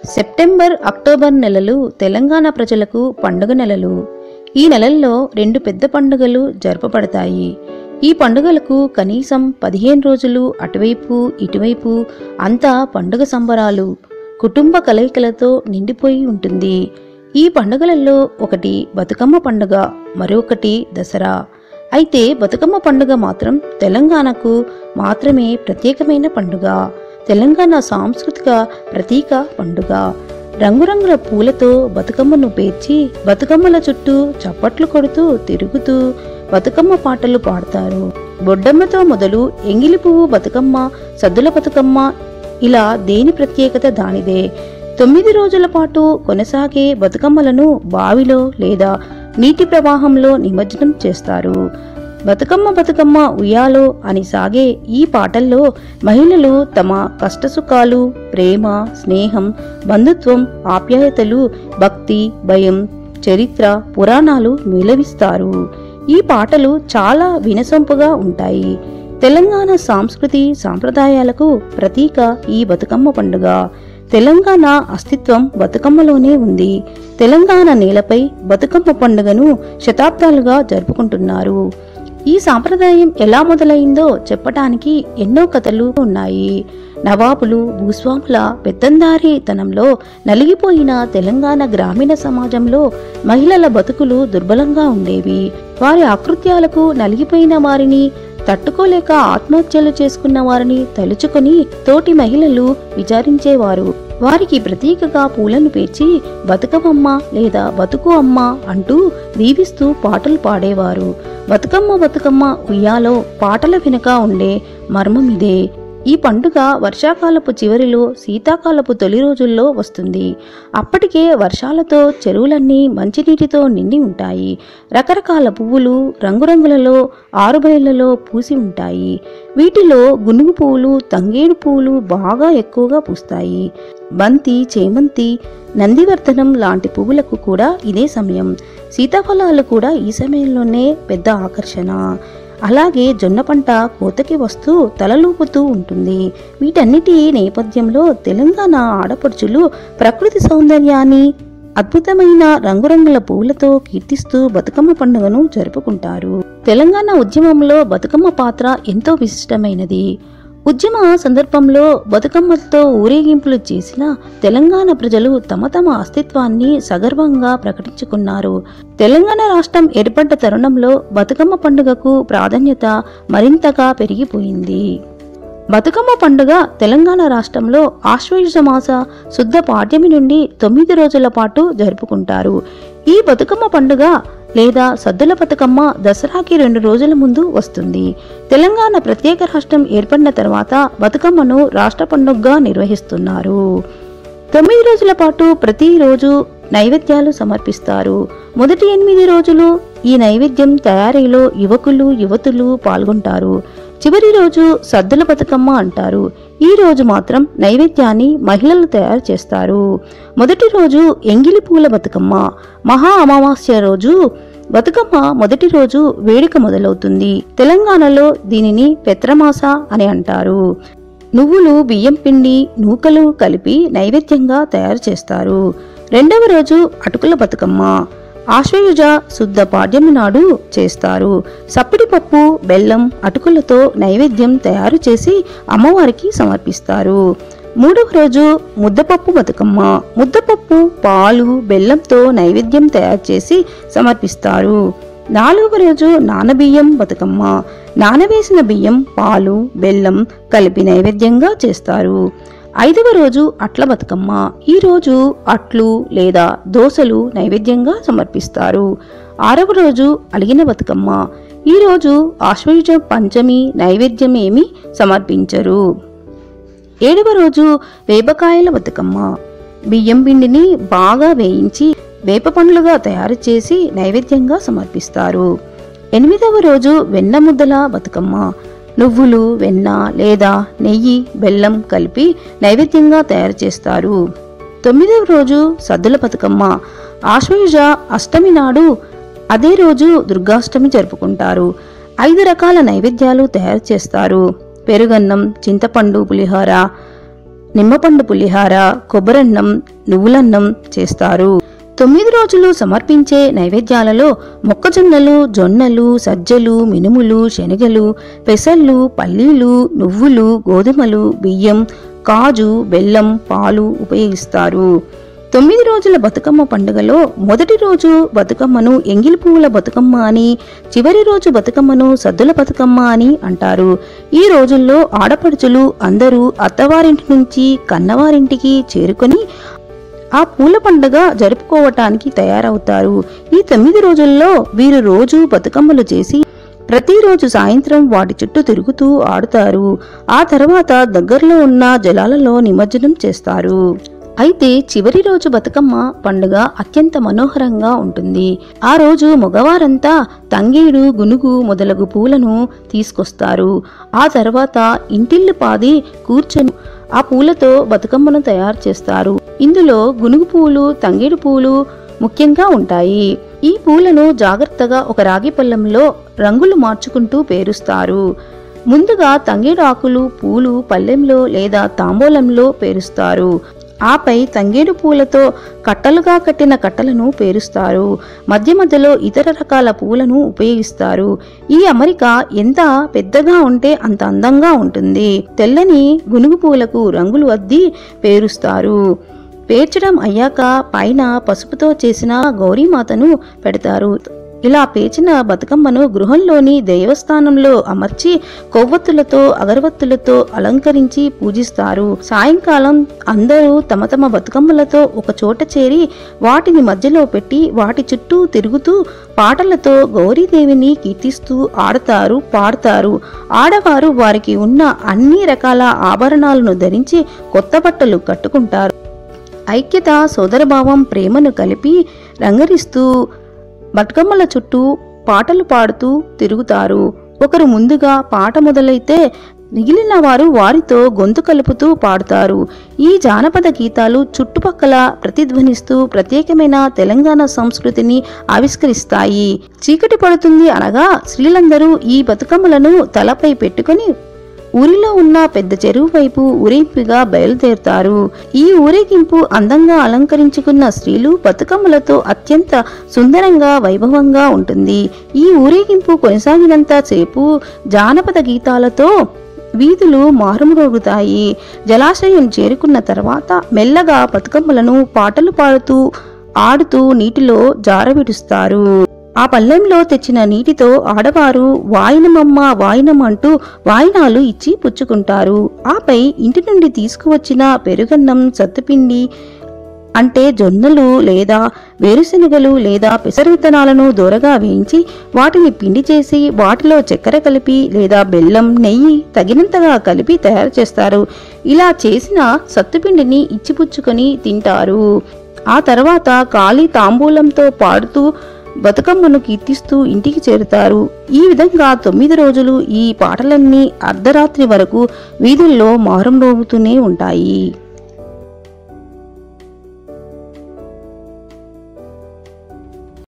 September October నెలలు తెలంగాణ ప్రజలకు పండుగ నెలలు ఈ నెలల్లో రెండు పెద్ద పండుగలు జరపబడతాయి ఈ పండుగలకు కనీసం పదిహేను రోజులు అటువైపు ఇటువైపు అంతా పండుగ సంబరాలు కుటుంబ కలయికలతో నిండిపోయి ఉంటుంది ఈ పండుగలలో ఒకటి బతుకమ్మ పండుగ మరొకటి దసరా అయితే బతుకమ్మ పండుగ మాత్రం తెలంగాణకు మాత్రమే ప్రత్యేకమైన పండుగ తెలంగాణ సాంస్కృతిక ప్రతీక పండుగ రంగురంగుల పూలతో బతుకమ్మను పేర్చి బతుకమ్మల చుట్టూ చప్పట్లు కొడుతూ తిరుగుతూ బతుకమ్మ పాటలు పాడతారు బొడ్డమ్మతో మొదలు ఎంగిలి పువ్వు బతుకమ్మ సద్దుల బతుకమ్మ ఇలా దేని ప్రత్యేకత దానిదే తొమ్మిది రోజుల పాటు కొనసాగే బతుకమ్మలను బావిలో లేదా నీటి ప్రవాహంలో నిమజ్జనం చేస్తారు బతుకమ్మ బతుకమ్మ ఉయ్యాలో అని సాగే ఈ పాటల్లో మహిళలు తమ కష్టసుఖాలు ప్రేమ స్నేహం బంధుత్వం ఆప్యాయతలు భక్తి భయం చరిత్ర పురాణాలు మేళవిస్తారు ఈ పాటలు చాలా వినసొంపుగా ఉంటాయి తెలంగాణ సంస్కృతి సాంప్రదాయాలకు ప్రతీక ఈ బతుకమ్మ పండుగ తెలంగాణ అస్తిత్వం బతుకమ్మలోనే ఉంది తెలంగాణ నేలపై బతుకమ్మ పండుగను శతాబ్దాలుగా జరుపుకుంటున్నారు ఈ సాంప్రదాయం ఎలా మొదలైందో చెప్పటానికి ఎన్నో కథలు ఉన్నాయి నవాబులు భూస్వాముల పెత్తందారీతనంలో నలిగిపోయిన తెలంగాణ గ్రామీణ సమాజంలో మహిళల బతుకులు దుర్బలంగా ఉండేవి వారి ఆకృత్యాలకు నలిగిపోయిన వారిని తట్టుకోలేక ఆత్మహత్యలు చేసుకున్న వారిని తలుచుకొని తోటి మహిళలు విచారించేవారు వారికి ప్రతీకగా పూలను పేర్చి బతుకమ్మ లేదా బతుకు అమ్మ అంటూ దీవిస్తూ పాటలు పాడేవారు బతుకమ్మ బతుకమ్మ ఉయ్యాలో పాటల వెనుక ఉండే మర్మం ఇదే ఈ పండుగ వర్షాకాలపు చివరిలో శీతాకాలపు తొలి రోజుల్లో వస్తుంది అప్పటికే వర్షాలతో చెరువులన్నీ మంచినీటితో నిండి ఉంటాయి రకరకాల పువ్వులు రంగురంగులలో ఆరుబయళ్లలో పూసి ఉంటాయి వీటిలో గునుగు పువ్వులు తంగేడు పువ్వులు బాగా ఎక్కువగా పూస్తాయి బంతి చేమంతి నందివర్ధనం లాంటి పువ్వులకు కూడా ఇదే సమయం సీతాఫలాలు కూడా ఈ సమయంలోనే పెద్ద ఆకర్షణ అలాగే జొన్న పంట కోతకి వస్తూ తలలూపుతూ ఉంటుంది వీటన్నిటి నేపథ్యంలో తెలంగాణ ఆడపడుచులు ప్రకృతి సౌందర్యాన్ని అద్భుతమైన రంగురంగుల పువ్వులతో కీర్తిస్తూ బతుకమ్మ పండుగను జరుపుకుంటారు తెలంగాణ ఉద్యమంలో బతుకమ్మ పాత్ర ఎంతో విశిష్టమైనది ఉద్యమ సందర్భంలో బతుకమ్మలతో ఊరేగింపులు చేసిన తెలంగాణ ప్రజలు తమ తమ అస్తిత్వాన్ని సగర్వంగా ప్రకటించుకున్నారు తెలంగాణ రాష్ట్రం ఏర్పడ్డ తరుణంలో బతుకమ్మ పండుగకు ప్రాధాన్యత మరింతగా పెరిగిపోయింది బతుకమ్మ పండుగ తెలంగాణ రాష్ట్రంలో ఆశ్వయుజ మాస శుద్ధ పాడ్యమి నుండి తొమ్మిది రోజుల పాటు జరుపుకుంటారు ఈ బతుకమ్మ పండుగ లేదా సద్దుల బతుకమ్మ దసరాకి రెండు రోజుల ముందు వస్తుంది తెలంగాణ ప్రత్యేక రాష్ట్రం ఏర్పడిన తర్వాత బతుకమ్మను రాష్ట్ర పండుగగా నిర్వహిస్తున్నారు తొమ్మిది రోజుల పాటు ప్రతిరోజు నైవేద్యాలు సమర్పిస్తారు మొదటి ఎనిమిది రోజులు ఈ నైవేద్యం తయారీలో యువకులు యువతులు పాల్గొంటారు చివరి రోజు సద్దుల బతుకమ్మ అంటారు ఈ రోజు మాత్రం నైవేద్యాన్ని మహిళలు తయారు చేస్తారు మొదటి రోజు ఎంగిలి పూల బతుకమ్మ మహా అమావాస్య రోజు బతుకమ్మ మొదటి రోజు వేడుక మొదలవుతుంది తెలంగాణలో దీనిని పెత్రమాస అని అంటారు నువ్వులు బియ్యం పిండి నూకలు కలిపి నైవేద్యంగా తయారు చేస్తారు రెండవ రోజు అటుకుల బతుకమ్మ ఆశ్వయుజ శుద్ధ పాడ్యమి నాడు చేస్తారు సప్పిడి పప్పు బెల్లం అటుకులతో నైవేద్యం తయారు చేసి అమ్మవారికి సమర్పిస్తారు మూడవ రోజు ముద్దపప్పు బతుకమ్మ ముద్దపప్పు పాలు బెల్లంతో నైవేద్యం తయారు చేసి సమర్పిస్తారు నాలుగవ రోజు నానబియ్యం బతుకమ్మ నానవేసిన బియ్యం పాలు బెల్లం కలిపి నైవేద్యంగా చేస్తారు ఐదవ రోజు అట్ల బతుకమ్మ ఈ రోజు అట్లు లేదా దోసలు నైవేద్యంగా సమర్పిస్తారు ఆరవ రోజు అలిగిన బతుకమ్మ ఈ రోజు ఆశ్వయుజ పంచమి నైవేద్యం ఏమీ సమర్పించరు ఏడవ రోజు వేపకాయల బతుకమ్మ బియ్యం పిండిని బాగా వేయించి వేప పండ్లుగా తయారు చేసి నైవేద్యంగా సమర్పిస్తారు ఎనిమిదవ రోజు వెన్న ముద్దల బతుకమ్మ నువ్వులు వెన్న లేదా నెయ్యి బెల్లం కలిపి నైవేద్యంగా తయారు చేస్తారు తొమ్మిదవ రోజు సద్దుల బతుకమ్మ ఆశ్వయుజ అష్టమి నాడు అదే రోజు దుర్గాష్టమి జరుపుకుంటారు ఐదు రకాల నైవేద్యాలు తయారు చేస్తారు పెరుగన్నం చింతపండు పులిహోర నిమ్మపండు పులిహార కొబ్బరన్నం నువ్వులన్నం చేస్తారు తొమ్మిది రోజులు సమర్పించే నైవేద్యాలలో మొక్కజొన్నలు జొన్నలు సజ్జలు మినుములు శనగలు పెసళ్ళు పల్లీలు నువ్వులు గోధుమలు బియ్యం కాజు బెల్లం పాలు ఉపయోగిస్తారు తొమ్మిది రోజుల బతుకమ్మ పండుగలో మొదటి రోజు బతుకమ్మను ఎంగిలి పువ్వుల బతుకమ్మ అని చివరి రోజు బతుకమ్మను సద్దుల బతుకమ్మ అని అంటారు ఈ రోజుల్లో ఆడపడుచులు అందరూ అత్తవారింటి నుంచి కన్నవారింటికి చేరుకొని ఆ పూల పండుగ జరుపుకోవటానికి తయారవుతారు ఈ తొమ్మిది రోజుల్లో వీరు రోజు బతుకమ్మలు చేసి ప్రతిరోజు సాయంత్రం వాటి చుట్టూ తిరుగుతూ ఆడుతారు ఆ తర్వాత దగ్గరలో ఉన్న జలాలలో నిమజ్జనం చేస్తారు అయితే చివరి రోజు బతుకమ్మ పండుగ అత్యంత మనోహరంగా ఉంటుంది ఆ రోజు మగవారంతా తంగేడు గునుగు మొదలగు పూలను తీసుకొస్తారు ఆ తర్వాత ఇంటిల్లు పాది కూర్చొని ఆ పూలతో బతుకమ్మను తయారు చేస్తారు ఇందులో గునుగు పూలు తంగేడు పూలు ముఖ్యంగా ఉంటాయి ఈ పూలను జాగ్రత్తగా ఒక రాగి పళ్ళెంలో రంగులు మార్చుకుంటూ పేరుస్తారు ముందుగా తంగేడు ఆకులు పూలు పళ్ళెంలో లేదా తాంబూలంలో పేరుస్తారు ఆపై తంగేడు పూలతో కట్టలుగా కట్టిన కట్టలను పేరుస్తారు మధ్య మధ్యలో ఇతర రకాల పూలను ఉపయోగిస్తారు ఈ అమరిక ఎంత పెద్దగా ఉంటే అంత అందంగా ఉంటుంది తెల్లని గునుగు పూలకు రంగులు అద్ది పేరుస్తారు పేర్చడం అయ్యాక పైన పసుపుతో చేసిన గౌరీమాతను పెడతారు ఇలా పేర్చిన బతుకమ్మను గృహంలోని దేవస్థానంలో అమర్చి కొవ్వొత్తులతో అగరవత్తులతో అలంకరించి పూజిస్తారు సాయంకాలం అందరూ తమ తమ బతుకమ్మలతో ఒక చోట చేరి వాటిని మధ్యలో పెట్టి వాటి చుట్టూ తిరుగుతూ పాటలతో గౌరీదేవిని కీర్తిస్తూ ఆడతారు పాడతారు ఆడవారు వారికి ఉన్న అన్ని రకాల ఆభరణాలను ధరించి కొత్త బట్టలు కట్టుకుంటారు ఐక్యత సోదరభావం ప్రేమను కలిపి రంగరిస్తూ బతుకమ్మల చుట్టూ పాటలు పాడుతూ తిరుగుతారు ఒకరు ముందుగా పాట మొదలైతే మిగిలిన వారు వారితో గొంతు కలుపుతూ పాడుతారు ఈ జానపద గీతాలు చుట్టుపక్కల ప్రతిధ్వనిస్తూ ప్రత్యేకమైన తెలంగాణ సంస్కృతిని ఆవిష్కరిస్తాయి చీకటి పడుతుంది అనగా స్త్రీలందరూ ఈ బతుకమ్మలను తలపై పెట్టుకొని ఊరిలో ఉన్న పెద్ద చెరువు వైపు ఊరేగింపుగా బయలుదేరుతారు ఈ ఊరేగింపు అందంగా అలంకరించుకున్న స్త్రీలు బతుకమ్మలతో అత్యంత సుందరంగా వైభవంగా ఉంటుంది ఈ ఊరేగింపు కొనసాగినంత సేపు జానపద గీతాలతో వీధులు మారుమ్రోగుతాయి జలాశయం చేరుకున్న తర్వాత మెల్లగా బతుకమ్మలను పాటలు పాడుతూ ఆడుతూ నీటిలో జారవిడుస్తారు ఆ పల్లెంలో తెచ్చిన నీటితో ఆడవారు వాయినమమ్మ వాయినం అంటూ వాయినాలు ఇచ్చి పుచ్చుకుంటారు ఆపై ఇంటి నుండి తీసుకువచ్చిన పెరుగన్నం సత్తుపిండి అంటే జొన్నలు లేదా వేరుశనగలు లేదా పెసర విత్తనాలను దూరగా వేయించి వాటిని పిండి చేసి వాటిలో చక్కెర కలిపి లేదా బెల్లం నెయ్యి తగినంతగా కలిపి తయారు చేస్తారు ఇలా చేసిన సత్తుపిండిని ఇచ్చిపుచ్చుకొని తింటారు ఆ తర్వాత ఖాళీ తాంబూలంతో పాడుతూ బతుకమ్మను కీర్తిస్తూ ఇంటికి చేరుతారు ఈ విధంగా తొమ్మిది రోజులు ఈ పాటలన్నీ అర్ధరాత్రి వరకు వీధుల్లో మారుమ్రోగుతూనే ఉంటాయి